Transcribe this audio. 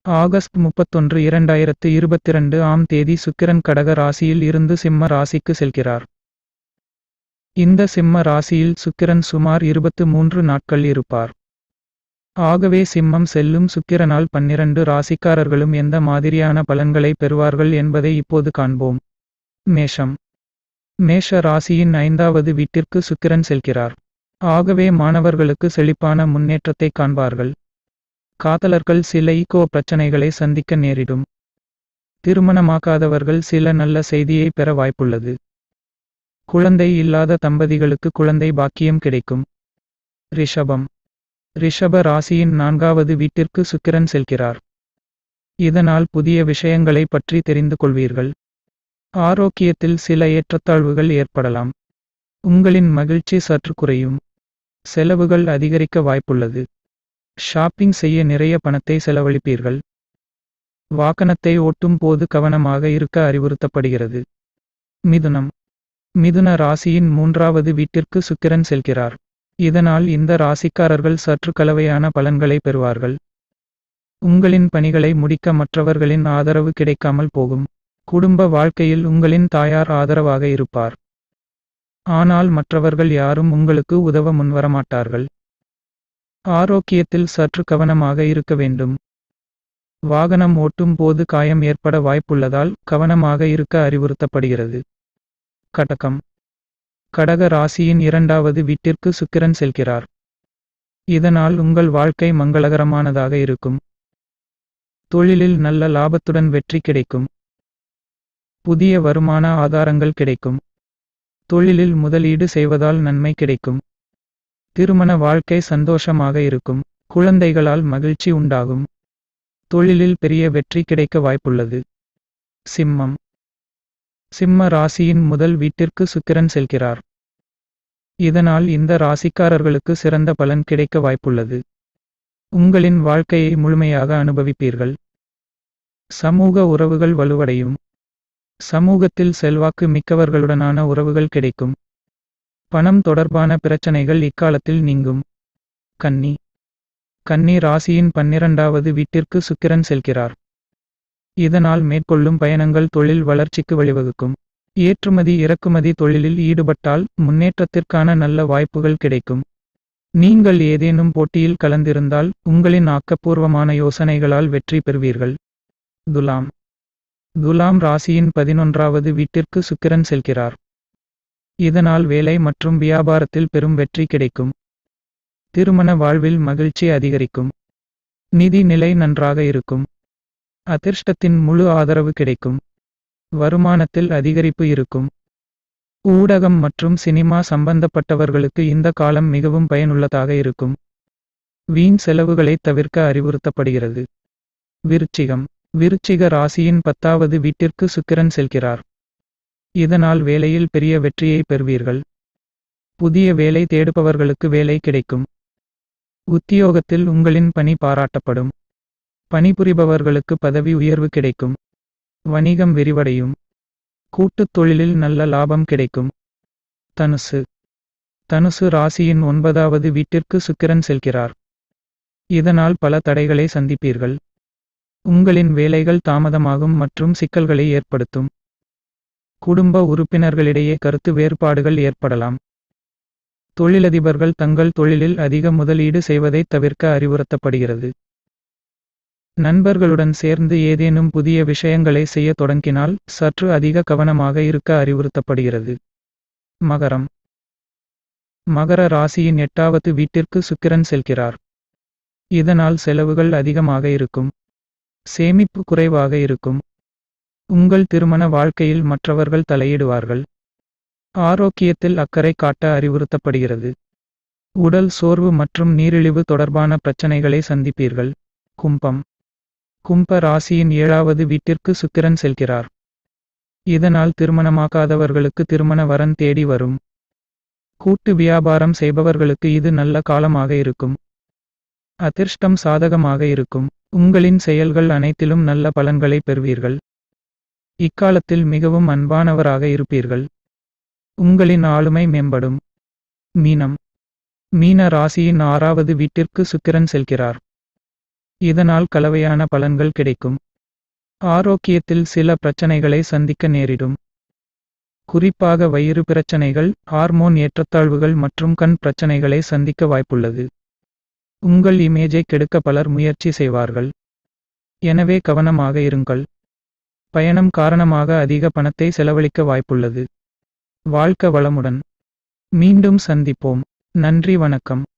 August முப்பத்தொன்று இரண்டாயிரத்து இருபத்திரண்டு ஆம் தேதி சுக்கிரன் கடக ராசியில் இருந்து சிம்ம ராசிக்கு செல்கிறார் இந்த சிம்ம ராசியில் சுக்கிரன் சுமார் இருபத்து மூன்று நாட்கள் இருப்பார் ஆகவே சிம்மம் செல்லும் சுக்கிரனால் பன்னிரண்டு ராசிக்காரர்களும் எந்த மாதிரியான பலன்களை பெறுவார்கள் என்பதை இப்போது காண்போம் மேஷம் மேஷ ராசியின் ஐந்தாவது வீட்டிற்கு சுக்கிரன் செல்கிறார் ஆகவே மாணவர்களுக்கு செழிப்பான முன்னேற்றத்தை காண்பார்கள் காதலர்கள் சில ஈகோ பிரச்சனைகளை சந்திக்க நேரிடும் திருமணமாக்காதவர்கள் சில நல்ல செய்தியை பெற வாய்ப்புள்ளது குழந்தை இல்லாத தம்பதிகளுக்கு குழந்தை பாக்கியம் கிடைக்கும் ரிஷபம் ரிஷப ராசியின் நான்காவது வீட்டிற்கு சுக்கிரன் செல்கிறார் இதனால் புதிய விஷயங்களை பற்றி தெரிந்து கொள்வீர்கள் ஆரோக்கியத்தில் சில ஏற்றத்தாழ்வுகள் ஏற்படலாம் உங்களின் மகிழ்ச்சி சற்று குறையும் செலவுகள் அதிகரிக்க வாய்ப்புள்ளது ஷாப்பிங் செய்ய நிறைய பணத்தை செலவழிப்பீர்கள் வாகனத்தை ஓட்டும் போது கவனமாக இருக்க அறிவுறுத்தப்படுகிறது மிதுனம் மிதுன ராசியின் மூன்றாவது வீட்டிற்கு சுக்கிரன் செல்கிறார் இதனால் இந்த ராசிக்காரர்கள் சற்று கலவையான பலன்களை பெறுவார்கள் உங்களின் பணிகளை முடிக்க மற்றவர்களின் ஆதரவு கிடைக்காமல் போகும் குடும்ப வாழ்க்கையில் உங்களின் தாயார் ஆதரவாக இருப்பார் ஆனால் மற்றவர்கள் யாரும் உங்களுக்கு உதவ முன்வரமாட்டார்கள் ஆரோக்கியத்தில் சற்று கவனமாக இருக்க வேண்டும் வாகனம் ஓட்டும் போது காயம் ஏற்பட வாய்ப்புள்ளதால் கவனமாக இருக்க அறிவுறுத்தப்படுகிறது கடகம் கடக ராசியின் இரண்டாவது வீட்டிற்கு சுக்கிரன் செல்கிறார் இதனால் உங்கள் வாழ்க்கை மங்களகரமானதாக இருக்கும் தொழிலில் நல்ல லாபத்துடன் வெற்றி கிடைக்கும் புதிய வருமான ஆதாரங்கள் கிடைக்கும் தொழிலில் முதலீடு செய்வதால் நன்மை கிடைக்கும் திருமண வாழ்க்கை சந்தோஷமாக இருக்கும் குழந்தைகளால் மகிழ்ச்சி உண்டாகும் தொழிலில் பெரிய வெற்றி கிடைக்க வாய்ப்புள்ளது சிம்மம் சிம்ம ராசியின் முதல் வீட்டிற்கு சுக்கிரன் செல்கிறார் இதனால் இந்த ராசிக்காரர்களுக்கு சிறந்த பலன் கிடைக்க வாய்ப்புள்ளது உங்களின் வாழ்க்கையை முழுமையாக அனுபவிப்பீர்கள் சமூக உறவுகள் வலுவடையும் சமூகத்தில் செல்வாக்கு மிக்கவர்களுடனான உறவுகள் கிடைக்கும் பணம் தொடர்பான பிரச்சனைகள் இக்காலத்தில் நீங்கும் கன்னி கன்னி ராசியின் பன்னிரண்டாவது வீட்டிற்கு சுக்கிரன் செல்கிறார் இதனால் மேற்கொள்ளும் பயணங்கள் தொழில் வளர்ச்சிக்கு வழிவகுக்கும் ஏற்றுமதி இறக்குமதி தொழிலில் ஈடுபட்டால் முன்னேற்றத்திற்கான நல்ல வாய்ப்புகள் கிடைக்கும் நீங்கள் ஏதேனும் போட்டியில் கலந்திருந்தால் உங்களின் ஆக்கப்பூர்வமான யோசனைகளால் வெற்றி பெறுவீர்கள் துலாம் துலாம் ராசியின் பதினொன்றாவது வீட்டிற்கு சுக்கிரன் செல்கிறார் இதனால் வேலை மற்றும் வியாபாரத்தில் பெரும் வெற்றி கிடைக்கும் திருமண வாழ்வில் மகிழ்ச்சி அதிகரிக்கும் நிதி நிலை நன்றாக இருக்கும் அதிர்ஷ்டத்தின் முழு ஆதரவு கிடைக்கும் வருமானத்தில் அதிகரிப்பு இருக்கும் ஊடகம் மற்றும் சினிமா சம்பந்தப்பட்டவர்களுக்கு இந்த காலம் மிகவும் பயனுள்ளதாக இருக்கும் வீண் செலவுகளை தவிர்க்க அறிவுறுத்தப்படுகிறது விருச்சிகம் விருச்சிக ராசியின் பத்தாவது வீட்டிற்கு சுக்கிரன் செல்கிறார் இதனால் வேலையில் பெரிய வெற்றியை பெறுவீர்கள் புதிய வேலை தேடுபவர்களுக்கு வேலை கிடைக்கும் உத்தியோகத்தில் உங்களின் பணி பாராட்டப்படும் பணிபுரிபவர்களுக்கு பதவி உயர்வு கிடைக்கும் வணிகம் விரிவடையும் கூட்டுத் தொழிலில் நல்ல லாபம் கிடைக்கும் தனுசு தனுசு ராசியின் ஒன்பதாவது வீட்டிற்கு சுக்கிரன் செல்கிறார் இதனால் பல தடைகளை சந்திப்பீர்கள் உங்களின் வேலைகள் தாமதமாகும் மற்றும் சிக்கல்களை ஏற்படுத்தும் குடும்ப உறுப்பினர்களிடையே கருத்து வேறுபாடுகள் ஏற்படலாம் தொழிலதிபர்கள் தங்கள் தொழிலில் அதிக முதலீடு செய்வதை தவிர்க்க அறிவுறுத்தப்படுகிறது நண்பர்களுடன் சேர்ந்து ஏதேனும் புதிய விஷயங்களை செய்ய தொடங்கினால் சற்று அதிக கவனமாக இருக்க அறிவுறுத்தப்படுகிறது மகரம் மகர ராசியின் எட்டாவது வீட்டிற்கு சுக்கிரன் செல்கிறார் இதனால் செலவுகள் அதிகமாக இருக்கும் சேமிப்பு குறைவாக இருக்கும் உங்கள் திருமண வாழ்க்கையில் மற்றவர்கள் தலையிடுவார்கள் ஆரோக்கியத்தில் அக்கறை காட்ட அறிவுறுத்தப்படுகிறது உடல் சோர்வு மற்றும் நீரிழிவு தொடர்பான பிரச்சனைகளை சந்திப்பீர்கள் கும்பம் கும்ப ராசியின் ஏழாவது வீட்டிற்கு சுக்கிரன் செல்கிறார் இதனால் திருமணமாக்காதவர்களுக்கு திருமண வரன் தேடி வரும் கூட்டு வியாபாரம் செய்பவர்களுக்கு இது நல்ல காலமாக இருக்கும் அதிர்ஷ்டம் சாதகமாக இருக்கும் உங்களின் செயல்கள் அனைத்திலும் நல்ல பலன்களை பெறுவீர்கள் இக்காலத்தில் மிகவும் அன்பானவராக இருப்பீர்கள் உங்களின் ஆளுமை மேம்படும் மீனம் மீன ராசியின் ஆறாவது வீட்டிற்கு சுக்கிரன் செல்கிறார் இதனால் கலவையான பலன்கள் கிடைக்கும் ஆரோக்கியத்தில் சில பிரச்சனைகளை சந்திக்க நேரிடும் குறிப்பாக வயிறு பிரச்சனைகள் ஹார்மோன் ஏற்றத்தாழ்வுகள் மற்றும் கண் பிரச்சனைகளை சந்திக்க வாய்ப்புள்ளது உங்கள் இமேஜை கெடுக்க பலர் முயற்சி செய்வார்கள் எனவே கவனமாக இருங்கள் பயணம் காரணமாக அதிக பணத்தை செலவழிக்க வாய்ப்புள்ளது வாழ்க்க வளமுடன் மீண்டும் சந்திப்போம் நன்றி வணக்கம்